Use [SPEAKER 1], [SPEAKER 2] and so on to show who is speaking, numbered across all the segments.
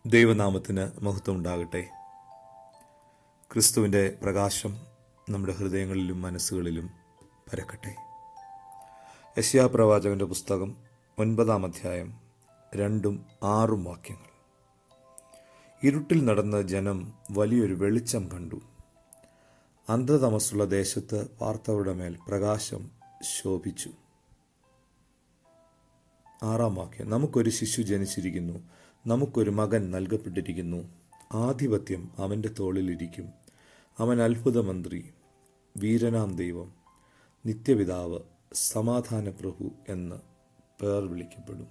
[SPEAKER 1] ദൈവനാമത്തിന് മഹത്വം ഉണ്ടാകട്ടെ ക്രിസ്തുവിൻ്റെ പ്രകാശം നമ്മുടെ ഹൃദയങ്ങളിലും മനസ്സുകളിലും പരക്കട്ടെ യശ്യാ പ്രവാചകന്റെ പുസ്തകം ഒൻപതാം അധ്യായം രണ്ടും ആറും വാക്യങ്ങൾ ഇരുട്ടിൽ നടന്ന ജനം വലിയൊരു വെളിച്ചം കണ്ടു അന്ധതമസ്സുള്ള ദേശത്ത് പാർത്തവരുടെ മേൽ പ്രകാശം ശോഭിച്ചു ആറാം വാക്യം നമുക്കൊരു ശിശു ജനിച്ചിരിക്കുന്നു നമുക്കൊരു മകൻ നൽകപ്പെട്ടിരിക്കുന്നു ആധിപത്യം അവൻ്റെ തോളിലിരിക്കും അവൻ അത്ഭുതമന്ത്രി വീരനാം ദൈവം നിത്യപിതാവ് സമാധാന പ്രഭു എന്ന് പേർ വിളിക്കപ്പെടും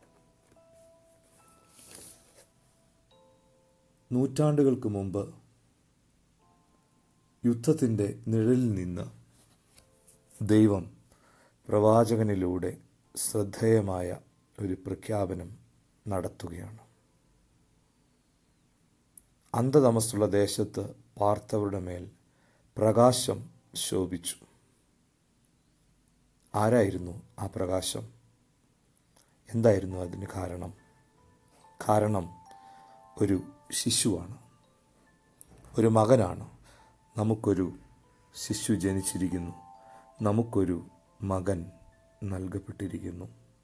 [SPEAKER 1] നൂറ്റാണ്ടുകൾക്ക് മുമ്പ് യുദ്ധത്തിൻ്റെ നിഴലിൽ നിന്ന് ദൈവം പ്രവാചകനിലൂടെ ശ്രദ്ധേയമായ ഒരു പ്രഖ്യാപനം നടത്തുകയാണ് അന്ധതമസ്സുള്ള ദേശത്ത് പാർത്തവരുടെ മേൽ പ്രകാശം ശോഭിച്ചു ആരായിരുന്നു ആ പ്രകാശം എന്തായിരുന്നു അതിന് കാരണം കാരണം ഒരു ശിശുവാണ് ഒരു മകനാണ് നമുക്കൊരു ശിശു ജനിച്ചിരിക്കുന്നു നമുക്കൊരു മകൻ നൽകപ്പെട്ടിരിക്കുന്നു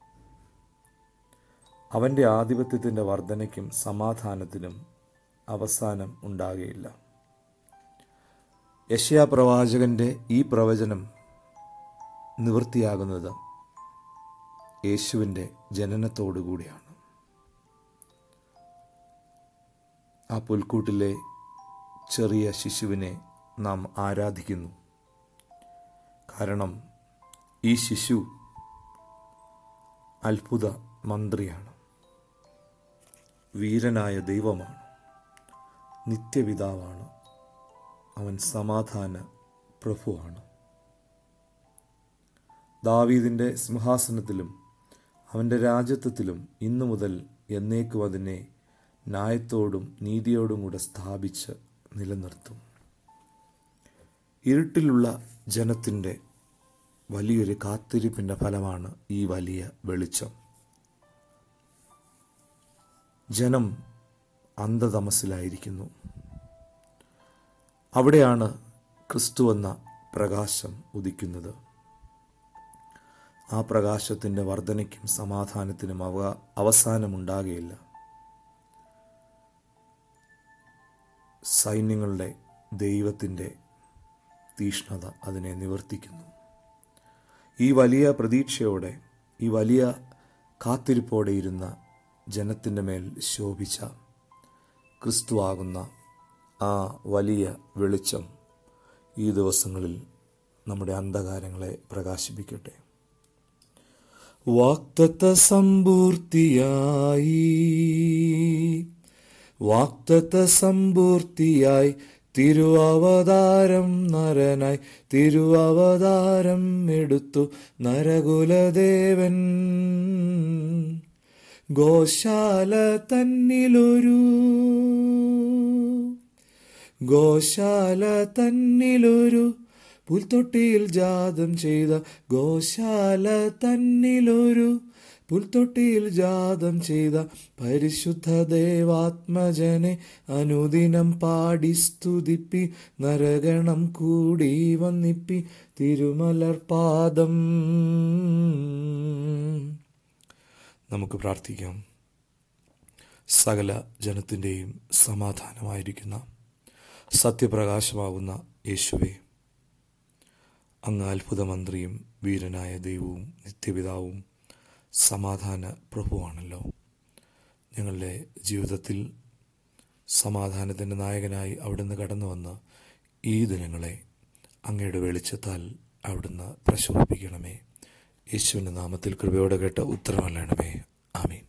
[SPEAKER 1] അവൻ്റെ ആധിപത്യത്തിൻ്റെ വർധനയ്ക്കും സമാധാനത്തിനും അവസാനം ഉണ്ടാകുകയില്ല യഷ്യാ പ്രവാചകന്റെ ഈ പ്രവചനം നിവൃത്തിയാകുന്നത് യേശുവിൻ്റെ ജനനത്തോടുകൂടിയാണ് ആ പുൽക്കൂട്ടിലെ ചെറിയ ശിശുവിനെ നാം ആരാധിക്കുന്നു കാരണം ഈ ശിശു അത്ഭുത മന്ത്രിയാണ് വീരനായ ദൈവമാണ് നിത്യപിതാവാണ് അവൻ സമാധാന പ്രഭുവാണ് ദാവീദിൻ്റെ സിംഹാസനത്തിലും അവൻ്റെ രാജ്യത്വത്തിലും ഇന്നു മുതൽ എന്നേക്കും അതിനെ ന്യായത്തോടും നീതിയോടും കൂടെ സ്ഥാപിച്ച് നിലനിർത്തും ഇരുട്ടിലുള്ള ജനത്തിൻ്റെ വലിയൊരു കാത്തിരിപ്പിൻ്റെ ഫലമാണ് ഈ വലിയ വെളിച്ചം ജനം അന്ധതമസിലായിരിക്കുന്നു അവിടെയാണ് ക്രിസ്തു എന്ന പ്രകാശം ഉദിക്കുന്നത് ആ പ്രകാശത്തിൻ്റെ വർധനയ്ക്കും സമാധാനത്തിനും അവ അവസാനമുണ്ടാകുകയില്ല സൈന്യങ്ങളുടെ ദൈവത്തിൻ്റെ തീഷ്ണത അതിനെ നിവർത്തിക്കുന്നു ഈ വലിയ പ്രതീക്ഷയോടെ ഈ വലിയ കാത്തിരിപ്പോടെ ഇരുന്ന ജനത്തിൻ്റെ മേൽ ശോഭിച്ച ക്രിസ്തുവാകുന്ന ആ വലിയ വെളിച്ചം ഈ ദിവസങ്ങളിൽ നമ്മുടെ അന്ധകാരങ്ങളെ പ്രകാശിപ്പിക്കട്ടെ വാക്തത്വ സമ്പൂർത്തിയായി വാക്തത്വ സമ്പൂർത്തിയായി തിരുവവതാരം നരനായി തിരുവവതാരം എടുത്തു നരകുലദേവൻ ഗോശാല തന്നിലൊരു ഗോശാല തന്നിലൊരു പുൽത്തൊട്ടിയിൽ ജാതം ചെയ്ത ഗോശാല തന്നിലൊരു പുൽത്തൊട്ടിയിൽ ജാതം ചെയ്ത പരിശുദ്ധ ദേവാത്മജനെ അനുദിനം പാടി സ്തുതിപ്പി നരകണം കൂടി വന്നിപ്പി തിരുമലർ പാദം നമുക്ക് പ്രാർത്ഥിക്കാം സകല ജനത്തിൻ്റെയും സമാധാനമായിരിക്കുന്ന സത്യപ്രകാശമാകുന്ന യേശുവെ അങ്ങ് അത്ഭുതമന്ത്രിയും വീരനായ ദൈവവും നിത്യപിതാവും സമാധാന പ്രഭുവാണല്ലോ ഞങ്ങളുടെ ജീവിതത്തിൽ സമാധാനത്തിൻ്റെ നായകനായി അവിടുന്ന് കടന്നു വന്ന് ഈ ദിനങ്ങളെ അങ്ങയുടെ വെളിച്ചത്താൽ അവിടുന്ന് പ്രശോഭിപ്പിക്കണമേ യേശുവിൻ്റെ നാമത്തിൽ കൃപയോടെ കേട്ട ഉത്തരമല്ലണമേ ആമീൻ